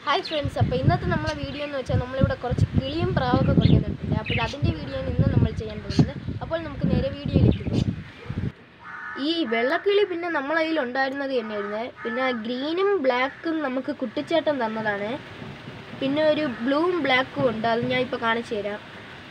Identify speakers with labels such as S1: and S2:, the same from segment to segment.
S1: hi friends അപ്പോൾ ഇന്നത്തെ നമ്മളെ വീഡിയോ എന്ന് വെച്ചാൽ നമ്മളിവിടെ കുറച്ച് കിളിയും പ്രാവൊക്കെ കൊണ്ടുവന്നിട്ടുണ്ട് അപ്പോൾ അതിൻ്റെ വീഡിയോ ആണ് ഇന്ന് നമ്മൾ ചെയ്യാൻ പോകുന്നത് അപ്പോൾ നമുക്ക് നേരെ വീഡിയോയിലേക്ക് പോകാം ഈ വെള്ളക്കിളി പിന്നെ നമ്മളെ കയ്യിൽ ഉണ്ടായിരുന്നത് തന്നെയായിരുന്നു പിന്നെ ഗ്രീനും ബ്ലാക്കും നമുക്ക് കുട്ടിച്ചേട്ടൻ തന്നതാണ് പിന്നെ ഒരു ബ്ലൂവും ബ്ലാക്കും ഉണ്ട് അത് ഞാൻ ഇപ്പോൾ കാണിച്ചു തരാം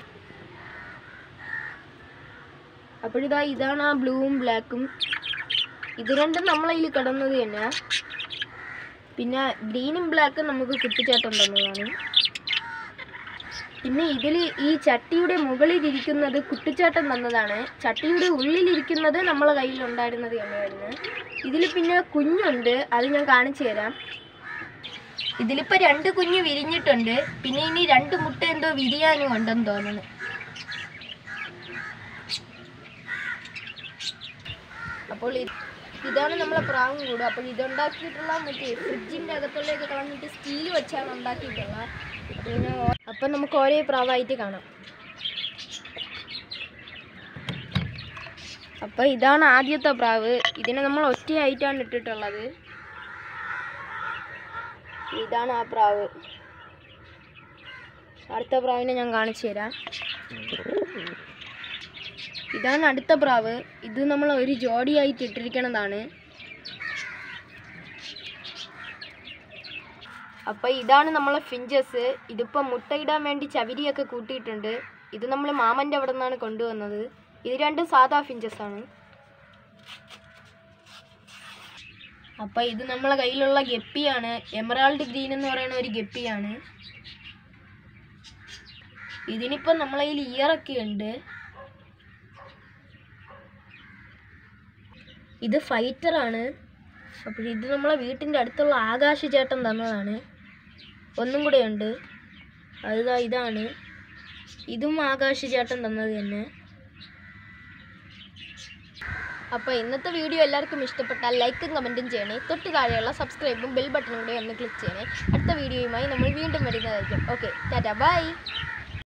S1: അപ്പോഴിതാ ഇതാണ് ആ ബ്ലൂവും ബ്ലാക്കും ഇത് രണ്ടും നമ്മളെ കയ്യിൽ കിടന്നത് തന്നെ പിന്നെ ഗ്രീനും ബ്ലാക്കും നമുക്ക് കുട്ടിച്ചാട്ടം തന്നതാണ് പിന്നെ ഇതിൽ ഈ ചട്ടിയുടെ മുകളിൽ ഇരിക്കുന്നത് കുട്ടിച്ചാട്ടം തന്നതാണ് ചട്ടിയുടെ ഉള്ളിലിരിക്കുന്നത് നമ്മളെ കയ്യിൽ ഉണ്ടായിരുന്നത് തന്നെയായിരുന്നു ഇതിൽ പിന്നെ കുഞ്ഞുണ്ട് അത് ഞാൻ കാണിച്ചു തരാം ഇതിലിപ്പോൾ രണ്ട് കുഞ്ഞ് വിരിഞ്ഞിട്ടുണ്ട് പിന്നെ ഇനി രണ്ട് മുട്ട എന്തോ വിരിയാനും ഉണ്ടെന്ന് തോന്നുന്നു അപ്പോൾ ഇത് ഇതാണ് നമ്മളെ പ്രാവും കൂട് അപ്പോൾ ഇതുണ്ടാക്കിയിട്ടുള്ള മറ്റേ ഫ്രിഡ്ജിൻ്റെ അകത്തുള്ളതൊക്കെ കളഞ്ഞിട്ട് സ്റ്റീൽ വെച്ചാണ് ഉണ്ടാക്കിയിട്ടുള്ളത് അപ്പോൾ ഇങ്ങനെ ഓ- അപ്പം നമുക്ക് ഓരോ പ്രാവായിട്ട് കാണാം അപ്പോൾ ഇതാണ് ആദ്യത്തെ പ്രാവ് ഇതിനെ നമ്മൾ ഒറ്റയായിട്ടാണ് ഇട്ടിട്ടുള്ളത് ഇതാണ് ആ പ്രാവ് അടുത്ത പ്രാവിനെ ഞാൻ കാണിച്ചു തരാം ഇതാണ് അടുത്ത പ്രാവ് ഇത് നമ്മൾ ഒരു ജോഡിയായിട്ട് ഇട്ടിരിക്കണതാണ് അപ്പോൾ ഇതാണ് നമ്മളെ ഫിഞ്ചസ് ഇതിപ്പോൾ മുട്ടയിടാൻ വേണ്ടി ചവിരിയൊക്കെ കൂട്ടിയിട്ടുണ്ട് ഇത് നമ്മൾ മാമൻ്റെ അവിടെ നിന്നാണ് കൊണ്ടുവന്നത് ഇത് രണ്ടും സാധാ ഫിഞ്ചസ് ആണ് അപ്പോൾ ഇത് നമ്മളെ കയ്യിലുള്ള ഗപ്പിയാണ് എമറാൾഡ് ഗ്രീൻ എന്ന് പറയുന്ന ഒരു ഗപ്പിയാണ് ഇതിനിപ്പം നമ്മളെ കയ്യിൽ ഇയറൊക്കെ ഉണ്ട് ഇത് ഫൈറ്ററാണ് അപ്പോൾ ഇത് നമ്മളെ വീട്ടിൻ്റെ അടുത്തുള്ള ആകാശ ചേട്ടൻ തന്നതാണ് ഒന്നും കൂടെ ഉണ്ട് അത് ഇതാണ് ഇതും ആകാശ ചേട്ടൻ തന്നത് തന്നെ അപ്പോൾ ഇന്നത്തെ വീഡിയോ എല്ലാവർക്കും ഇഷ്ടപ്പെട്ടാൽ ലൈക്കും കമൻറ്റും ചെയ്യണേ തൊട്ട് താഴെയുള്ള സബ്സ്ക്രൈബും ബെൽ ബട്ടണും കൂടെ ഒന്ന് ക്ലിക്ക് ചെയ്യണേ അടുത്ത വീഡിയോയുമായി നമ്മൾ വീണ്ടും വരുന്നതായിരിക്കും ഓക്കെ ടാറ്റാ ബൈ